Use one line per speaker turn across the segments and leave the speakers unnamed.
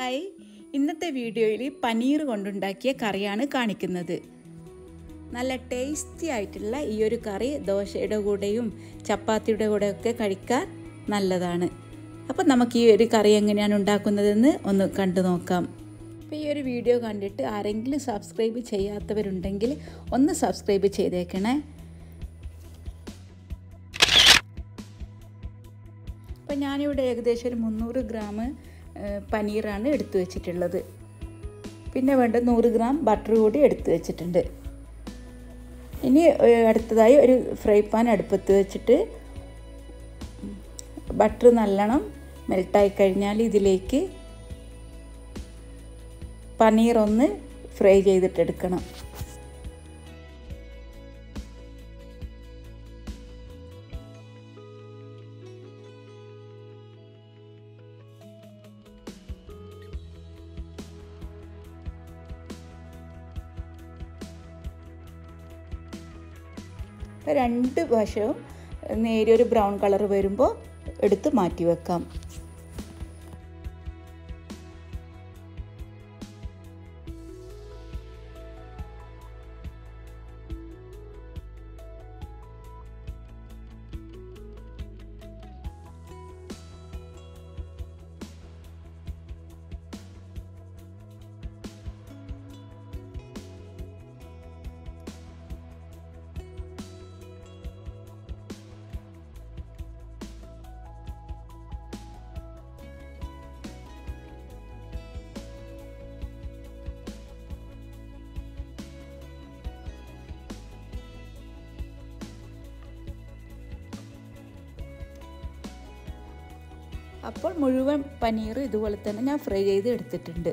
hi ഇന്നത്തെ വീഡിയോയിൽ പനീർ കൊണ്ടുണ്ടാക്കിയ കറിയാണ് കാണിക്കുന്നത് നല്ല ടേസ്റ്റി ആയിട്ടുള്ള ഈ ഒരു കറി ദോശയുടെ കൂടെയും ചപ്പാത്തിയുടെ കൂടെയൊക്കെ കഴിക്കാൻ നല്ലതാണ് അപ്പം നമുക്ക് ഈ ഒരു കറി എങ്ങനെയാണ് ഉണ്ടാക്കുന്നതെന്ന് ഒന്ന് കണ്ടു നോക്കാം അപ്പോൾ ഈ ഒരു വീഡിയോ കണ്ടിട്ട് ആരെങ്കിലും സബ്സ്ക്രൈബ് ചെയ്യാത്തവരുണ്ടെങ്കിൽ ഒന്ന് സബ്സ്ക്രൈബ് ചെയ്തേക്കണേ അപ്പോൾ ഞാനിവിടെ ഏകദേശം ഒരു മുന്നൂറ് ഗ്രാം പനീറാണ് എടുത്തു വെച്ചിട്ടുള്ളത് പിന്നെ വേണ്ട നൂറ് ഗ്രാം ബട്ടർ കൂടി എടുത്തു വെച്ചിട്ടുണ്ട് ഇനി അടുത്തതായി ഒരു ഫ്രൈ പാൻ അടുപ്പത്ത് വെച്ചിട്ട് ബട്ടർ നല്ലോണം മെൽട്ടായി കഴിഞ്ഞാൽ ഇതിലേക്ക് പനീർ ഒന്ന് ഫ്രൈ ചെയ്തിട്ടെടുക്കണം രണ്ട് വശവും നേരിയൊരു ബ്രൗൺ കളർ വരുമ്പോൾ എടുത്ത് മാറ്റി വെക്കാം അപ്പോൾ മുഴുവൻ പനീർ ഇതുപോലെ തന്നെ ഞാൻ ഫ്രൈ ചെയ്ത് എടുത്തിട്ടുണ്ട്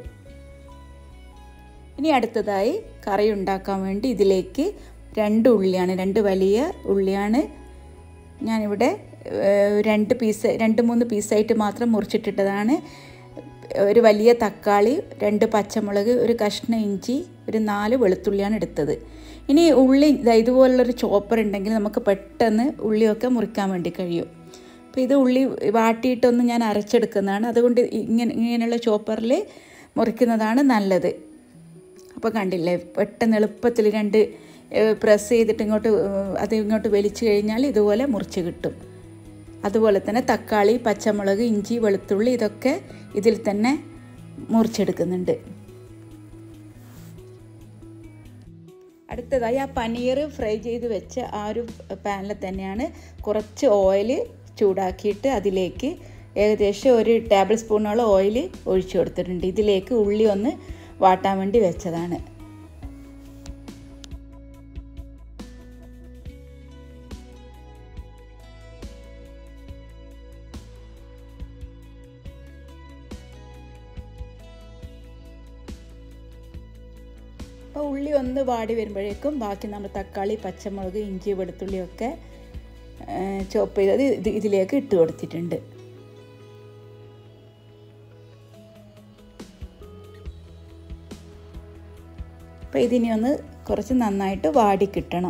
ഇനി അടുത്തതായി കറി ഉണ്ടാക്കാൻ വേണ്ടി ഇതിലേക്ക് രണ്ട് ഉള്ളിയാണ് രണ്ട് വലിയ ഉള്ളിയാണ് ഞാനിവിടെ രണ്ട് പീസ് രണ്ട് മൂന്ന് പീസായിട്ട് മാത്രം മുറിച്ചിട്ടിട്ടതാണ് ഒരു വലിയ തക്കാളി രണ്ട് പച്ചമുളക് ഒരു കഷ്ണം ഇഞ്ചി ഒരു നാല് വെളുത്തുള്ളിയാണ് എടുത്തത് ഇനി ഉള്ളി ഇതുപോലുള്ളൊരു ചോപ്പർ ഉണ്ടെങ്കിൽ നമുക്ക് പെട്ടെന്ന് ഉള്ളിയൊക്കെ മുറിക്കാൻ വേണ്ടി കഴിയും അപ്പോൾ ഇത് ഉള്ളി വാട്ടിയിട്ടൊന്ന് ഞാൻ അരച്ചെടുക്കുന്നതാണ് അതുകൊണ്ട് ഇങ്ങനെ ഇങ്ങനെയുള്ള ചോപ്പറിൽ മുറിക്കുന്നതാണ് നല്ലത് അപ്പോൾ കണ്ടില്ലേ പെട്ടെന്ന് എളുപ്പത്തിൽ രണ്ട് പ്രസ് ചെയ്തിട്ട് ഇങ്ങോട്ട് അത് ഇങ്ങോട്ട് വലിച്ചു കഴിഞ്ഞാൽ ഇതുപോലെ മുറിച്ച് കിട്ടും അതുപോലെ തന്നെ തക്കാളി പച്ചമുളക് ഇഞ്ചി വെളുത്തുള്ളി ഇതൊക്കെ ഇതിൽ തന്നെ മുറിച്ചെടുക്കുന്നുണ്ട് അടുത്തതായി ആ പനീർ ഫ്രൈ ചെയ്ത് വെച്ച ആ ഒരു പാനിൽ തന്നെയാണ് കുറച്ച് ഓയിൽ ചൂടാക്കിയിട്ട് അതിലേക്ക് ഏകദേശം ഒരു ടേബിൾ സ്പൂണോളം ഓയിൽ ഒഴിച്ചു കൊടുത്തിട്ടുണ്ട് ഇതിലേക്ക് ഉള്ളി ഒന്ന് വാട്ടാൻ വേണ്ടി വെച്ചതാണ് അപ്പോൾ ഉള്ളി ഒന്ന് വാടി വരുമ്പോഴേക്കും ബാക്കി നമ്മൾ തക്കാളി പച്ചമുളക് ഇഞ്ചി വെളുത്തുള്ളിയൊക്കെ ചോപ്പ് ചെയ്തത് ഇത് ഇതിലേക്ക് ഇട്ട് കൊടുത്തിട്ടുണ്ട് അപ്പോൾ ഇതിനെ ഒന്ന് കുറച്ച് നന്നായിട്ട് വാടി കിട്ടണം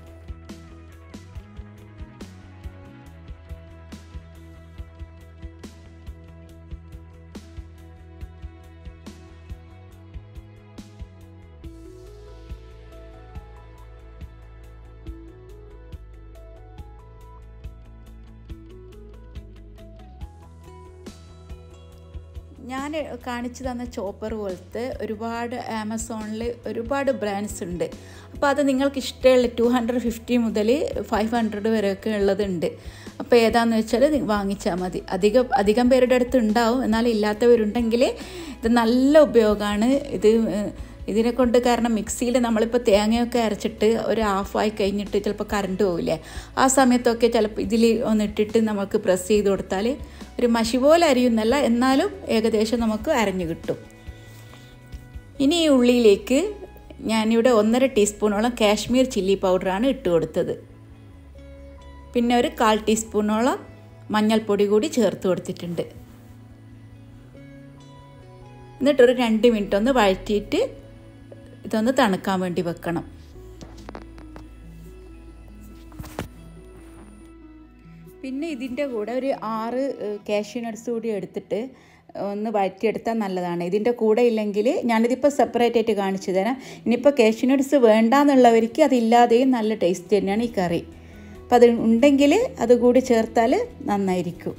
ഞാൻ കാണിച്ചു തന്ന ചോപ്പർ പോലത്തെ ഒരുപാട് ആമസോണിൽ ഒരുപാട് ബ്രാൻഡ്സ് ഉണ്ട് അപ്പോൾ അത് നിങ്ങൾക്ക് ഇഷ്ടമുള്ള ടു ഹൺഡ്രഡ് ഫിഫ്റ്റി മുതൽ ഫൈവ് ഹൺഡ്രഡ് വരെയൊക്കെ ഉള്ളതുണ്ട് അപ്പോൾ ഏതാണെന്ന് വെച്ചാൽ വാങ്ങിച്ചാൽ മതി അധികം അധികം പേരുടെ അടുത്ത് ഉണ്ടാവും എന്നാൽ ഇല്ലാത്തവരുണ്ടെങ്കിൽ ഇത് നല്ല ഉപയോഗമാണ് ഇത് ഇതിനെ കൊണ്ട് കാരണം മിക്സിയിൽ നമ്മളിപ്പോൾ തേങ്ങയൊക്കെ അരച്ചിട്ട് ഒരു ഹാഫായി കഴിഞ്ഞിട്ട് ചിലപ്പോൾ കറണ്ട് പോകില്ലേ ആ സമയത്തൊക്കെ ചിലപ്പോൾ ഇതിൽ ഒന്നിട്ടിട്ട് നമുക്ക് പ്രസ് ചെയ്ത് കൊടുത്താൽ ഒരു മഷി പോലെ അരിയുന്നല്ല എന്നാലും ഏകദേശം നമുക്ക് അരഞ്ഞു കിട്ടും ഇനി ഈ ഉള്ളിയിലേക്ക് ഞാനിവിടെ ഒന്നര ടീസ്പൂണോളം കാശ്മീർ ചില്ലി പൗഡറാണ് ഇട്ട് കൊടുത്തത് പിന്നെ ഒരു കാൽ ടീസ്പൂണോളം മഞ്ഞൾപ്പൊടി കൂടി ചേർത്ത് കൊടുത്തിട്ടുണ്ട് എന്നിട്ടൊരു രണ്ട് മിനിറ്റ് ഒന്ന് വഴറ്റിയിട്ട് ഇതൊന്ന് തണുക്കാൻ വേണ്ടി വെക്കണം പിന്നെ ഇതിൻ്റെ കൂടെ ഒരു ആറ് കാഷ്യൂ നട്ട്സ് കൂടി എടുത്തിട്ട് ഒന്ന് വഴറ്റിയെടുത്താൽ നല്ലതാണ് ഇതിൻ്റെ കൂടെ ഇല്ലെങ്കിൽ ഞാനിതിപ്പോൾ സെപ്പറേറ്റ് ആയിട്ട് കാണിച്ചു തരാം ഇനിയിപ്പോൾ കാഷ്യൂനട്ട്സ് വേണ്ടാന്നുള്ളവർക്ക് അതില്ലാതെയും നല്ല ടേസ്റ്റ് തന്നെയാണ് ഈ കറി അപ്പം അത് ഉണ്ടെങ്കിൽ അത് കൂടി ചേർത്താൽ നന്നായിരിക്കും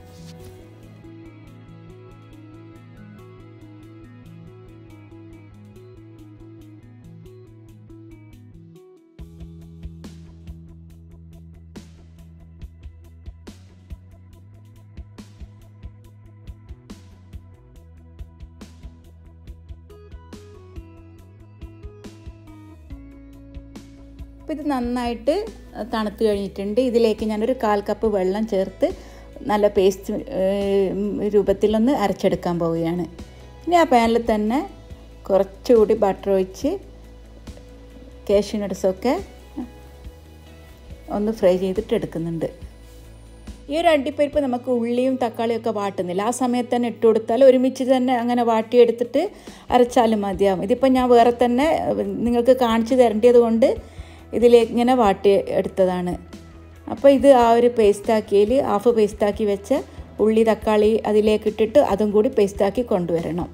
അപ്പോൾ ഇത് നന്നായിട്ട് തണുത്ത് കഴിഞ്ഞിട്ടുണ്ട് ഇതിലേക്ക് ഞാനൊരു കാൽ കപ്പ് വെള്ളം ചേർത്ത് നല്ല പേസ്റ്റ് രൂപത്തിലൊന്ന് അരച്ചെടുക്കാൻ പോവുകയാണ് ഇനി ആ പാനിൽ തന്നെ കുറച്ചുകൂടി ബട്ടർ ഒഴിച്ച് കാഷ്യൂ നട്ട്സൊക്കെ ഒന്ന് ഫ്രൈ ചെയ്തിട്ട് എടുക്കുന്നുണ്ട് ഈ ഒരു അണ്ടിപ്പരിപ്പ് നമുക്ക് ഉള്ളിയും തക്കാളിയും ഒക്കെ വാട്ടുന്നില്ല ആ സമയത്ത് തന്നെ ഇട്ട് കൊടുത്താൽ ഒരുമിച്ച് തന്നെ അങ്ങനെ വാട്ടിയെടുത്തിട്ട് അരച്ചാലും മതിയാവും ഇതിപ്പോൾ ഞാൻ വേറെ തന്നെ നിങ്ങൾക്ക് കാണിച്ചു തരേണ്ടത് കൊണ്ട് ഇതിലേക്ക് ഇങ്ങനെ വാട്ടി എടുത്തതാണ് അപ്പോൾ ഇത് ആ ഒരു പേസ്റ്റാക്കിയതിൽ ഹാഫ് പേസ്റ്റാക്കി വെച്ച ഉള്ളി തക്കാളി അതിലേക്ക് ഇട്ടിട്ട് അതും കൂടി പേസ്റ്റാക്കി കൊണ്ടുവരണം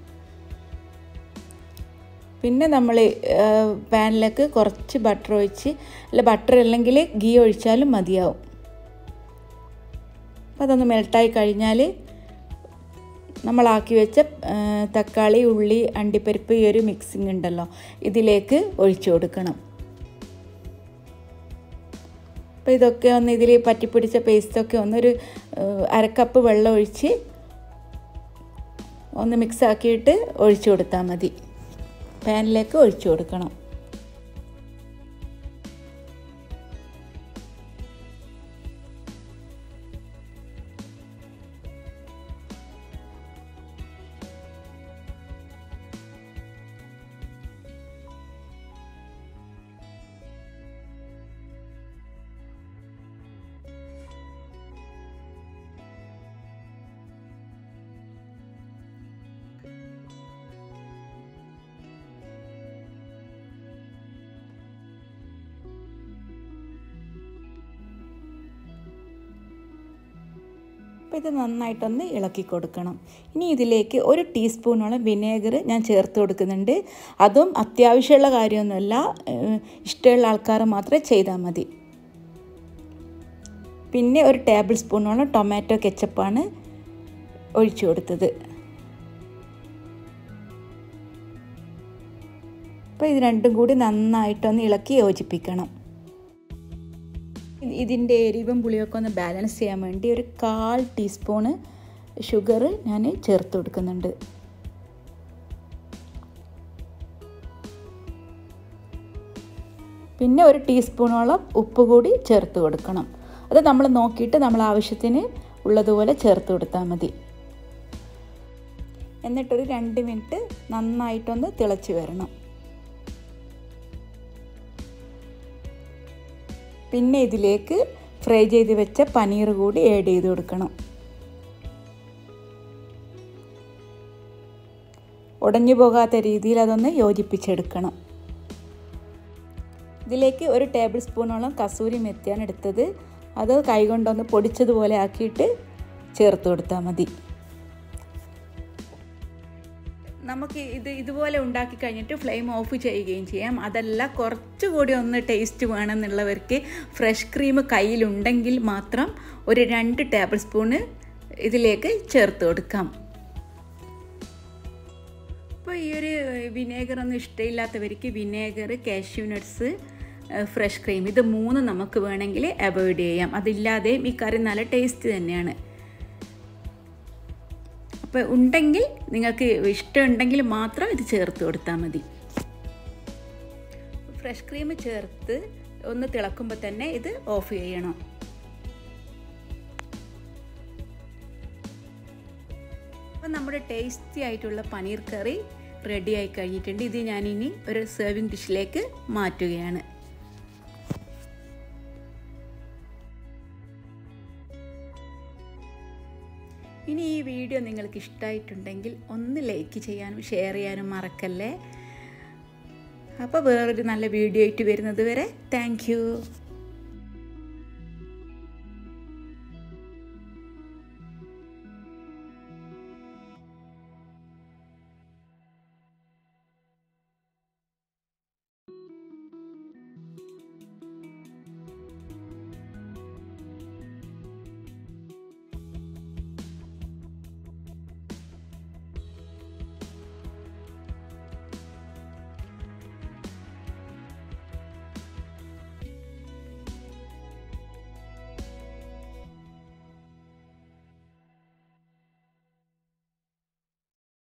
പിന്നെ നമ്മൾ പാനിലേക്ക് കുറച്ച് ബട്ടർ ഒഴിച്ച് അല്ല ബട്ടർ അല്ലെങ്കിൽ ഗീ ഒഴിച്ചാലും മതിയാവും അപ്പോൾ അതൊന്ന് മെൽട്ടായി കഴിഞ്ഞാൽ നമ്മളാക്കി വെച്ച തക്കാളി ഉള്ളി അണ്ടിപ്പരിപ്പ് ഈ ഒരു മിക്സിങ് ഉണ്ടല്ലോ ഇതിലേക്ക് ഒഴിച്ചു കൊടുക്കണം അപ്പോൾ ഇതൊക്കെ ഒന്ന് ഇതിൽ പറ്റിപ്പിടിച്ച പേസ്റ്റൊക്കെ ഒന്നൊരു അരക്കപ്പ് വെള്ളം ഒഴിച്ച് ഒന്ന് മിക്സ് ആക്കിയിട്ട് ഒഴിച്ചു കൊടുത്താൽ മതി പാനിലേക്ക് ഒഴിച്ചു കൊടുക്കണം അപ്പോൾ ഇത് നന്നായിട്ടൊന്ന് ഇളക്കി കൊടുക്കണം ഇനി ഇതിലേക്ക് ഒരു ടീസ്പൂണോളം വിനേഗർ ഞാൻ ചേർത്ത് കൊടുക്കുന്നുണ്ട് അതും അത്യാവശ്യമുള്ള കാര്യമൊന്നുമല്ല ഇഷ്ടമുള്ള ആൾക്കാർ മാത്രമേ ചെയ്താൽ മതി പിന്നെ ഒരു ടേബിൾ സ്പൂണോളം ടൊമാറ്റോ കെച്ചപ്പാണ് ഒഴിച്ചു കൊടുത്തത് അപ്പോൾ ഇത് രണ്ടും കൂടി നന്നായിട്ടൊന്ന് ഇളക്കി യോജിപ്പിക്കണം ഇതിൻ്റെ എരിവും പുളിയൊക്കെ ഒന്ന് ബാലൻസ് ചെയ്യാൻ വേണ്ടി ഒരു കാൽ ടീസ്പൂണ് ഷുഗർ ഞാൻ ചേർത്ത് കൊടുക്കുന്നുണ്ട് പിന്നെ ഒരു ടീസ്പൂണോളം ഉപ്പ് കൂടി ചേർത്ത് കൊടുക്കണം അത് നമ്മൾ നോക്കിയിട്ട് നമ്മൾ ആവശ്യത്തിന് ഉള്ളതുപോലെ ചേർത്ത് കൊടുത്താൽ മതി എന്നിട്ടൊരു രണ്ട് മിനിറ്റ് നന്നായിട്ടൊന്ന് തിളച്ച് വരണം പിന്നെ ഇതിലേക്ക് ഫ്രൈ ചെയ്ത് വെച്ച പനീർ കൂടി ആഡ് ചെയ്ത് കൊടുക്കണം ഉടഞ്ഞു പോകാത്ത രീതിയിൽ അതൊന്ന് യോജിപ്പിച്ചെടുക്കണം ഇതിലേക്ക് ഒരു ടേബിൾ സ്പൂണോളം കസൂരി മെത്തിയാണ് എടുത്തത് അത് കൈകൊണ്ടൊന്ന് പൊടിച്ചതുപോലെ ആക്കിയിട്ട് ചേർത്ത് കൊടുത്താൽ മതി നമുക്ക് ഇത് ഇതുപോലെ ഉണ്ടാക്കി കഴിഞ്ഞിട്ട് ഫ്ലെയിം ഓഫ് ചെയ്യുകയും ചെയ്യാം അതല്ല കുറച്ചുകൂടി ഒന്ന് ടേസ്റ്റ് വേണമെന്നുള്ളവർക്ക് ഫ്രഷ് ക്രീം കയ്യിലുണ്ടെങ്കിൽ മാത്രം ഒരു രണ്ട് ടേബിൾ സ്പൂണ് ഇതിലേക്ക് ചേർത്ത് കൊടുക്കാം അപ്പോൾ ഈ ഒരു വിനേഗർ ഒന്നും ഇഷ്ടമില്ലാത്തവർക്ക് vinegar cashew nuts fresh cream ഇത് മൂന്ന് നമുക്ക് വേണമെങ്കിൽ അവോയ്ഡ് ചെയ്യാം അതില്ലാതെയും ഈ കറി നല്ല ടേസ്റ്റ് തന്നെയാണ് അപ്പോൾ ഉണ്ടെങ്കിൽ നിങ്ങൾക്ക് ഇഷ്ടമുണ്ടെങ്കിൽ മാത്രം ഇത് ചേർത്ത് കൊടുത്താൽ മതി ഫ്രഷ് ക്രീം ചേർത്ത് ഒന്ന് തിളക്കുമ്പോൾ തന്നെ ഇത് ഓഫ് ചെയ്യണം അപ്പോൾ നമ്മുടെ ടേസ്റ്റി ആയിട്ടുള്ള പനീർ കറി റെഡി ആയി കഴിഞ്ഞിട്ടുണ്ട് ഇത് ഞാനിനി ഒരു സെർവിങ് ഡിഷിലേക്ക് മാറ്റുകയാണ് ഇനി ഈ വീഡിയോ നിങ്ങൾക്ക് ഇഷ്ടമായിട്ടുണ്ടെങ്കിൽ ഒന്ന് ലൈക്ക് ചെയ്യാനും ഷെയർ ചെയ്യാനും മറക്കല്ലേ അപ്പോൾ വേറൊരു നല്ല വീഡിയോ ആയിട്ട് വരുന്നത് വരെ താങ്ക്